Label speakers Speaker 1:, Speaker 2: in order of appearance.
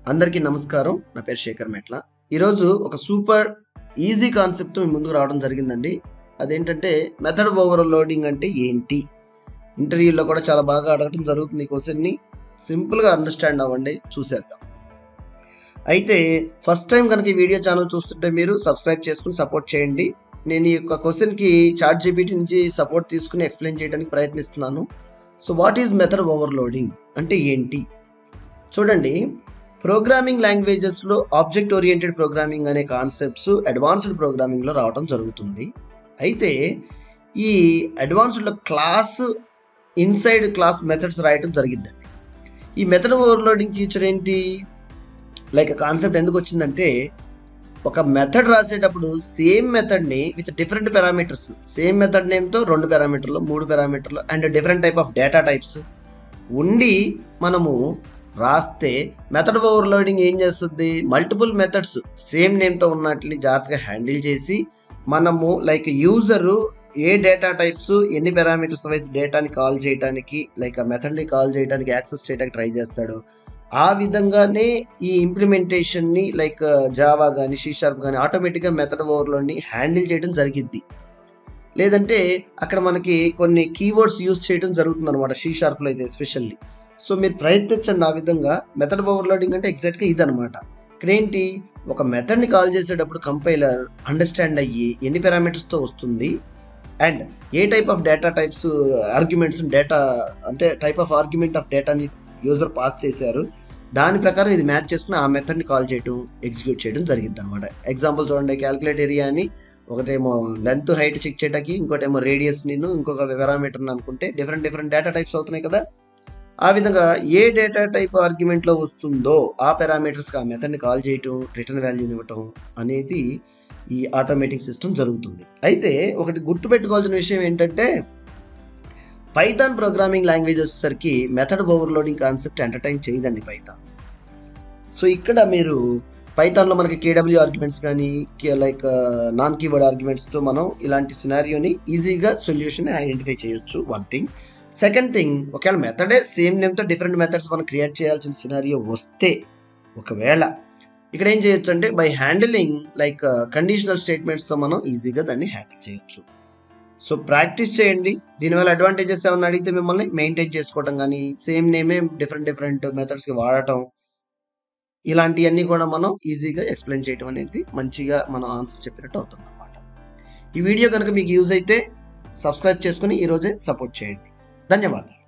Speaker 1: అందరికీ నమస్కారం నా పేరు శేఖర్ మెట్ల ఈరోజు ఒక సూపర్ ఈజీ కాన్సెప్ట్ మీ ముందుకు రావడం జరిగిందండి అదేంటంటే మెథడ్ ఓవర్లోడింగ్ అంటే ఏంటి ఇంటర్వ్యూలో కూడా చాలా బాగా అడగటం జరుగుతుంది ఈ క్వశ్చన్ని సింపుల్గా అండర్స్టాండ్ అవ్వండి చూసేద్దాం అయితే ఫస్ట్ టైం కనుక ఈ వీడియో ఛానల్ చూస్తుంటే మీరు సబ్స్క్రైబ్ చేసుకుని సపోర్ట్ చేయండి నేను ఈ యొక్క క్వశ్చన్కి చార్ట్ జీపీటీ నుంచి సపోర్ట్ తీసుకుని ఎక్స్ప్లెయిన్ చేయడానికి ప్రయత్నిస్తున్నాను so what is method overloading అంటే ఏంటి చూడండి ప్రోగ్రామింగ్ లాంగ్వేజెస్లో ఆబ్జెక్ట్ ఓరియంటెడ్ ప్రోగ్రామింగ్ అనే కాన్సెప్ట్స్ అడ్వాన్స్డ్ ప్రోగ్రామింగ్లో రావడం జరుగుతుంది అయితే ఈ అడ్వాన్స్డ్లో క్లాస్ ఇన్సైడ్ క్లాస్ మెథడ్స్ రాయడం జరిగిద్దండి ఈ మెథడ్ ఓవర్లోడింగ్ ఫీచర్ ఏంటి లైక్ కాన్సెప్ట్ ఎందుకు వచ్చిందంటే ఒక మెథడ్ రాసేటప్పుడు సేమ్ మెథడ్ని with different parameters same method నేమ్తో రెండు పారామీటర్లు మూడు పారామీటర్లు and different type of data types ఉండి మనము రాస్తే మెథడ్ ఓవర్లోడింగ్ ఏం చేస్తుంది మల్టిపుల్ మెథడ్స్ సేమ్ నేమ్తో ఉన్నట్లని జాగ్రత్తగా హ్యాండిల్ చేసి మనము లైక్ యూజరు ఏ డేటా టైప్స్ ఎన్ని పారామీటర్స్ వైజ్ డేటాని కాల్ చేయడానికి లైక్ ఆ మెథడ్ని కాల్ చేయడానికి యాక్సెస్ చేయడానికి ట్రై చేస్తాడు ఆ విధంగానే ఈ ఇంప్లిమెంటేషన్ని లైక్ జావా కానీ షీ షార్ప్ కానీ ఆటోమేటిక్గా మెథడ్ ఓవర్లోని హ్యాండిల్ చేయడం జరిగిద్ది లేదంటే అక్కడ మనకి కొన్ని కీవర్డ్స్ యూజ్ చేయడం జరుగుతుంది అనమాట షీ షార్ప్లో అయితే ఎస్పెషల్లీ సో మీరు ప్రయత్నించండి ఆ విధంగా మెథడ్ ఓవర్లోడింగ్ అంటే ఎగ్జాక్ట్గా ఇదనమాట ఇక్కడ ఏంటి ఒక మెథడ్ని కాల్ చేసేటప్పుడు కంపైలర్ అండర్స్టాండ్ అయ్యి ఎన్ని పారామీటర్స్తో వస్తుంది అండ్ ఏ type of data types arguments data అంటే టైప్ ఆఫ్ ఆర్గ్యుమెంట్ ఆఫ్ డేటాని యూజర్ పాస్ చేశారు దాని ప్రకారం ఇది మ్యాచ్ చేసుకుని ఆ మెథడ్ని కాల్ చేయడం ఎగ్జిక్యూట్ చేయడం జరిగింది అనమాట ఎగ్జాంపుల్ చూడండి క్యాలిక్యులేట్ ఏరియా అని ఒకటేమో లెంత్ హైట్ చెక్ చేయడానికి ఇంకోటేమో రేడియస్ నేను ఇంకొక పారామీటర్ అనుకుంటే డిఫరెంట్ డిఫరెంట్ డేటా టైప్స్ అవుతున్నాయి కదా ఆ విధంగా ఏ డేటా టైప్ ఆర్గ్యుమెంట్లో వస్తుందో ఆ పారామీటర్స్కి ఆ మెథడ్ని కాల్ చేయటం రిటర్న్ వాల్యూని ఇవ్వటం అనేది ఈ ఆటోమేటిక్ సిస్టమ్ జరుగుతుంది అయితే ఒకటి గుర్తుపెట్టుకోవాల్సిన విషయం ఏంటంటే పైథాన్ ప్రోగ్రామింగ్ లాంగ్వేజ్ వచ్చేసరికి మెథడ్ ఓవర్లోడింగ్ కాన్సెప్ట్ ఎంటర్టైన్ చేయదండి పైథాన్ సో ఇక్కడ మీరు పైథాన్లో మనకి కేడబ్ల్యూ ఆర్గ్యుమెంట్స్ కానీ లైక్ నాన్ కీవర్డ్ ఆర్గ్యుమెంట్స్తో మనం ఇలాంటి సినారియోని ఈజీగా సొల్యూషన్ ఐడెంటిఫై చేయొచ్చు వన్ థింగ్ సెకండ్ థింగ్ ఒకవేళ మెథడే సేమ్ నేమ్తో డిఫరెంట్ మెథడ్స్ మనం క్రియేట్ చేయాల్సిన సినారియో వస్తే ఒకవేళ ఇక్కడ ఏం చేయొచ్చు అంటే బై హ్యాండిలింగ్ లైక్ కండిషనల్ స్టేట్మెంట్స్తో మనం ఈజీగా దాన్ని హ్యాండిల్ చేయొచ్చు సో ప్రాక్టీస్ చేయండి దీనివల్ల అడ్వాంటేజెస్ ఏమైనా అడిగితే మిమ్మల్ని మెయింటైన్ చేసుకోవడం కానీ సేమ్ నేమే డిఫరెంట్ డిఫరెంట్ మెథడ్స్కి వాడటం ఇలాంటివన్నీ కూడా మనం ఈజీగా ఎక్స్ప్లెయిన్ చేయడం అనేది మంచిగా మనం ఆన్సర్ చెప్పినట్టు అవుతుంది అనమాట ఈ వీడియో కనుక మీకు యూజ్ అయితే సబ్స్క్రైబ్ చేసుకుని ఈరోజే సపోర్ట్ చేయండి ధన్యవాదాలు